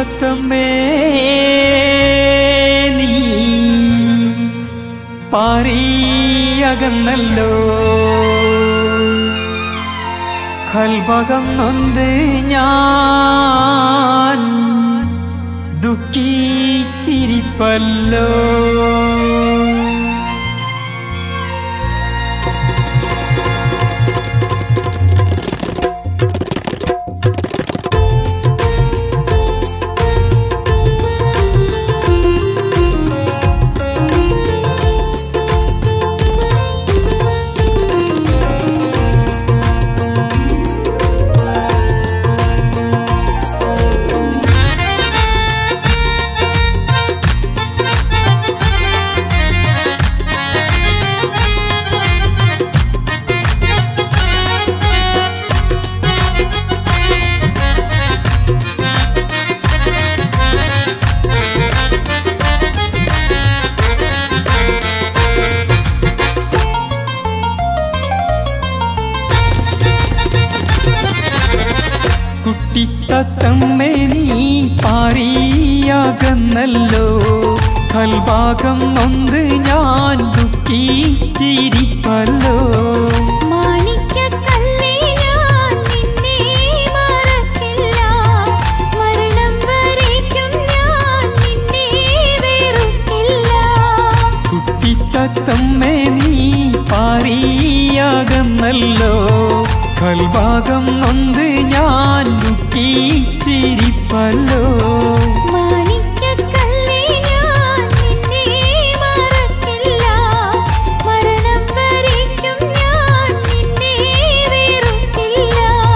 കുട്ടിത്തത്തമ്മേ നീ പാറിയകന്നല്ലോ കൽഭകം നൊന്ത് ഞാൻ ദുഃഖിച്ചിരിപ്പല്ലോ കുട്ടിത്തത്തമ്മേ നീ പാറിയാകന്നല്ലോ കൽഭാഗം നൊന്ത് ഞാൻ ദുഃഖിച്ചിരിപ്പല്ലോ മാണിക്യക്കല്ലേ ഞാൻ നിന്നെ മറക്കില്ല മരണം വരേക്കും ഞാൻ നിന്നെ വെറുക്കില്ല കുട്ടിത്തത്തമ്മേ നീ പാറിയാകന്നല്ലോ കൽഭാഗം നൊന്ത് ഞാൻ ദുഃഖിച്ചിരിപ്പല്ലോ മാണിക്യക്കല്ലേ ഞാൻ നിന്നെ മറക്കില്ല മരണം വരേക്കും ഞാൻ നിന്നെ വെറുക്കില്ല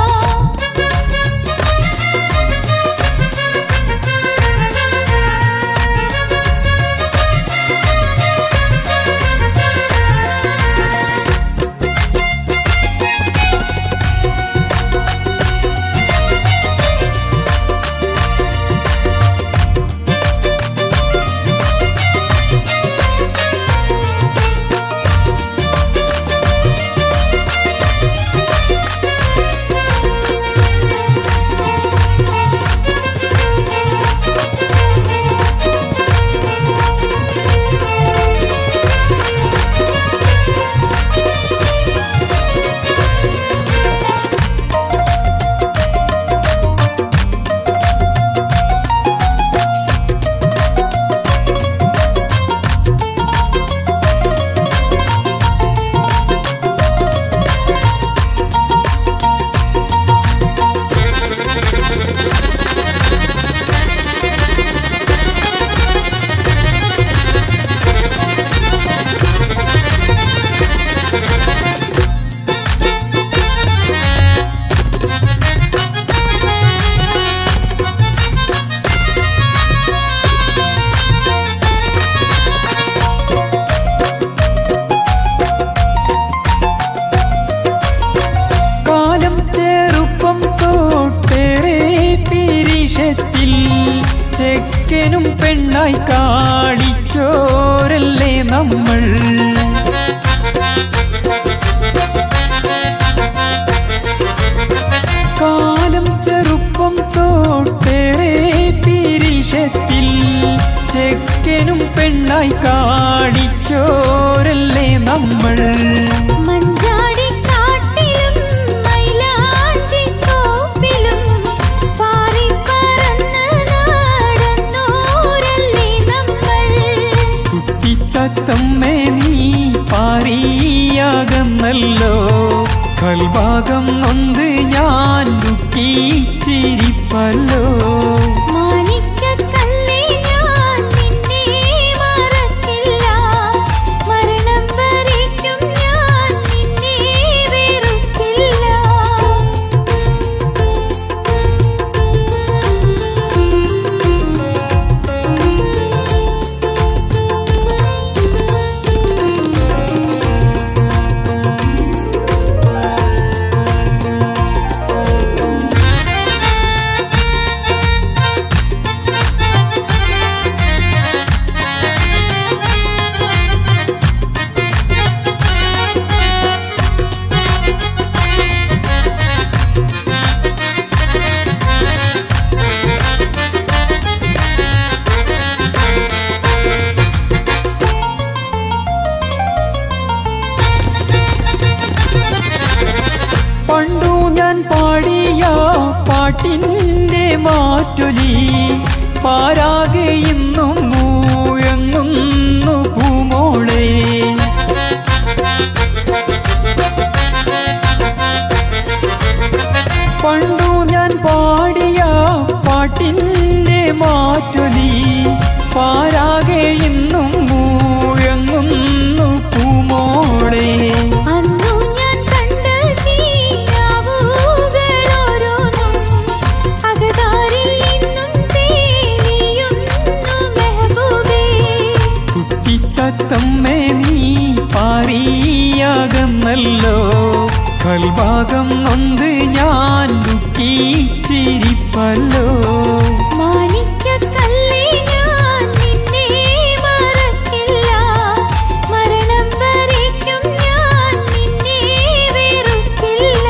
കാലം ചെറുപ്പം തോട്ടേറെ പിരിശത്തിൽ ചെക്കനും പെണ്ണായി കാണിച്ചോരല്ലേ നമ്മൾ കാലം ചെറുപ്പം തോട്ടേറെ പിരിശത്തിൽ ചെക്കനും പെണ്ണായി കാണിച്ചോരല്ലേ നമ്മൾ മഞ്ചാടിക്കാട്ടിലും മൈലാഞ്ചിത്തോപ്പിലും പാറിപ്പറന്ന് നടന്നോരല്ലേ നമ്മൾ കുട്ടിത്തത്തമ്മേ നീ പാറിയാകന്നല്ലോ കൽഭാഗം നൊന്ത് ഞാൻ ദുഃഖിച്ചിരിപ്പല്ലോ മാണിക്യക്കല്ലേ ഞാൻ നിന്നെ മറക്കില്ല മരണം വരേക്കും ഞാൻ നിന്നെ വെറുക്കില്ല കുട്ടിത്തത്തമ്മേ മാറ്റൊലി പാരാകെ ഇന്നും മൂഴങ്ങുന്നു പൂമോളെ പണ്ടു ഞാൻ പാടിയ പാട്ടിൻ്റെ മാറ്റൊലി പാരാകെ ഇന്നും മൂഴങ്ങുന്നു പൂമോളെ അന്നു ഞാൻ കണ്ട തീരാവുകളോരോന്നും അകതാരിൽ ഇന്നും തേടിയുന്നു മെഹബൂബേ കുട്ടിത്തത്തമ്മേ നീ പാറിയാകന്നല്ലോ കൽഭാഗം നൊന്ത് ഞാൻ ദുഃഖിച്ചിരിപ്പല്ലോ മാണിക്യക്കല്ലേ ഞാൻ നിന്നെ മറക്കില്ല മരണം വരയ്ക്കും ഞാൻ നിന്നെ വെറുക്കില്ല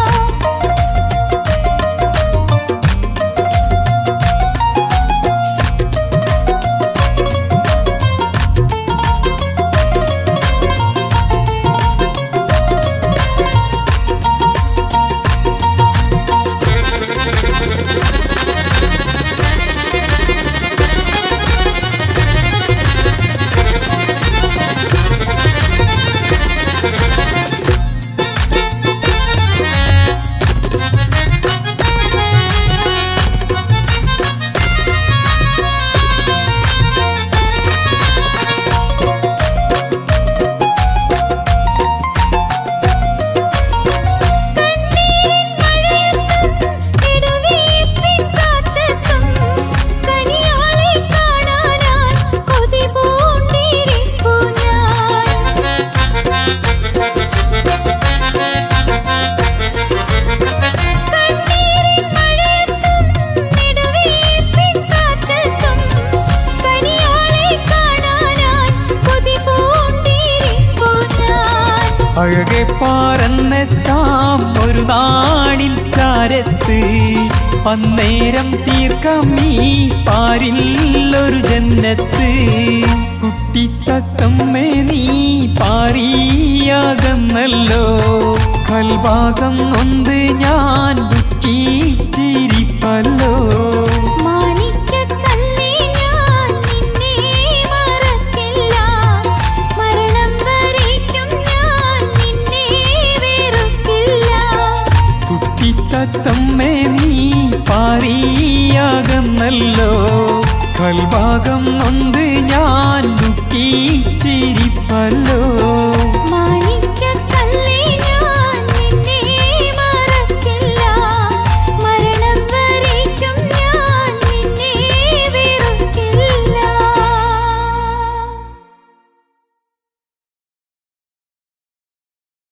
ഇടവീട്ടിൻ കാറ്റത്തും കനിയാളെ കാണാനായി കൊതി പൂണ്ടിരിപ്പു ഞാൻ കണ്ണീരിൻ മഴയത്തും ഇടവീട്ടിൻ കാറ്റത്തും കനിയാളെ കാണാനായി കൊതി പൂണ്ടിരിപ്പു ഞാൻ അഴകെ പാറന്നെത്താം ഒരു നാടിൽ ചാരത്ത് അന്നേരം തീർക്കാം നീ പാരിൽ ഒരു ജന്നത്ത് കുട്ടിത്തത്തമ്മേ നീ പാറിയാകന്നല്ലോ കൽഭാഗം നൊന്ത് ഞാൻ ദുഃഖിച്ചിരിപ്പല്ലോ മാണിക്യക്കല്ലേ ഞാൻ നിന്നെ മറക്കില്ല മരണം വരയ്ക്കും ഞാൻ നിന്നെ വെറുക്കില്ല കുട്ടിത്തത്തമ്മേ നീ പാറിയാകന്നല്ലോ കൽഭാഗം നൊന്ത് ഞാൻ ദുഃഖിച്ചിരിപ്പല്ലോ